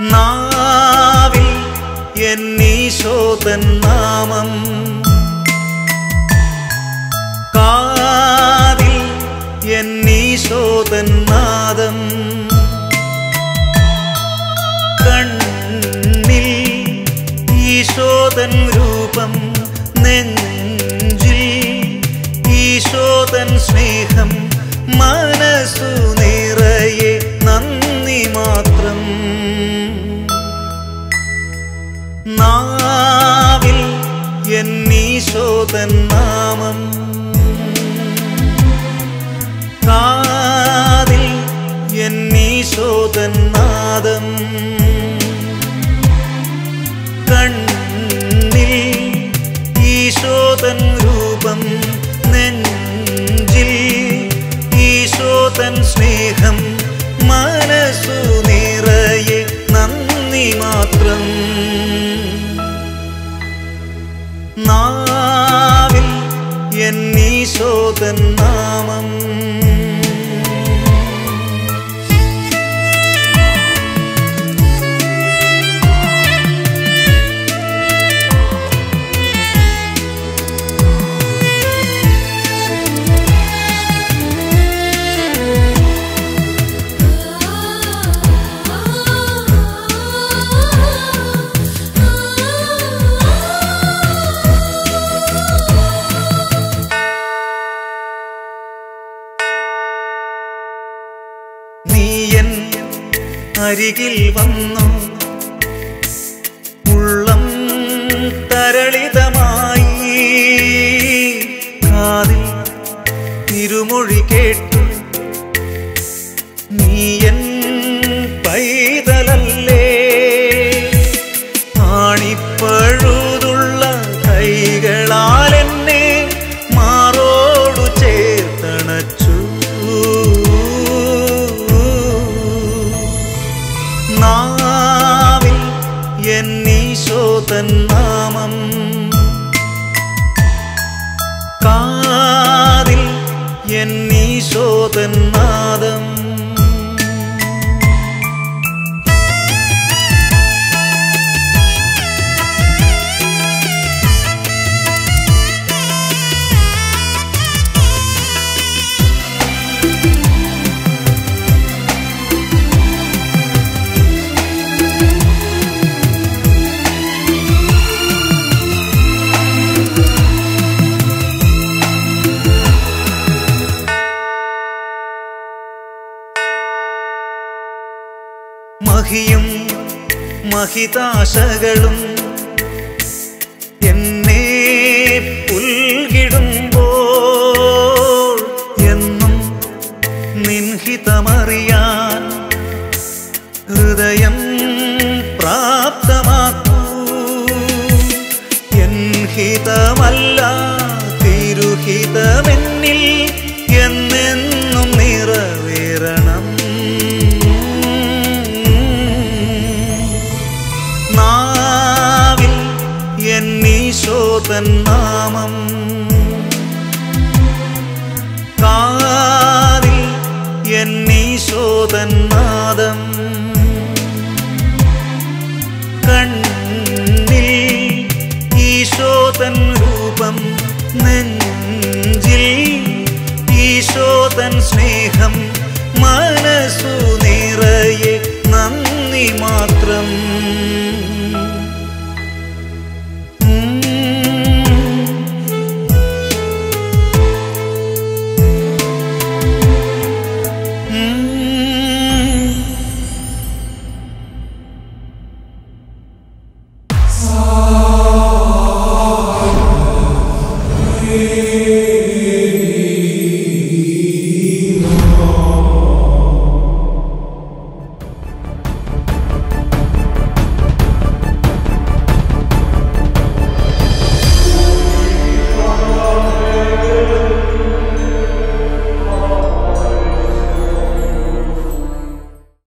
നാവിൽ എന്നീശോതൻ നാമം കാതിൽ എന്നീശോതൻ നാദം കണ്ണിൽ ഈശോതൻ രൂപം നെഞ്ചിൽ ഈശോതൻ സ്നേഹം മനസ്സു നിറയെ നന്ദി മാത്രം നാവിൽ എന്നീശോതൻ നാമം കാതിൽ എന്നീശോതൻ നാദം കണ്ണിൽ ഈശോതൻ രൂപം നെഞ്ചിൽ ഈശോതൻ സ്നേഹം മനസ്സു നിറയെ നന്ദി മാത്രം നാവിൽ എന്നീശോതൻ നാമം നീയൻ അരികിൽ വന്നു ഉള്ളം തരളിതമായി കാതിൽ തിരുമൊഴി കേട്ടു നീയൻ പൈതലല്ലേ ആണിപ്പഴുതുള്ള കൈകളാൽ എന്നെ മാറോടു ചേർത്തണച്ചു നാവിൽ എന്നീശോതൻ നാമം കാതിൽ എന്നീശോതൻ നാദം മഹിയും മഹിതാശകളും എന്നെ പുൽകിടുമ്പോൾ എന്നും നിൻഹിതമറിയാൻ ഹൃദയം പ്രാപ്തമാക്കൂ എൻഹിതമല്ല തിരുഹിതമെന്നിൽ എന്നെന്നും നിറവേറണം നാവിൽ എന്നീശോതൻ നാമം കാതിൽ എന്നീശോതൻ നാദം കണ്ണിൽ ഈശോതൻ രൂപം നെഞ്ചിൽ ഈശോതൻ സ്നേഹം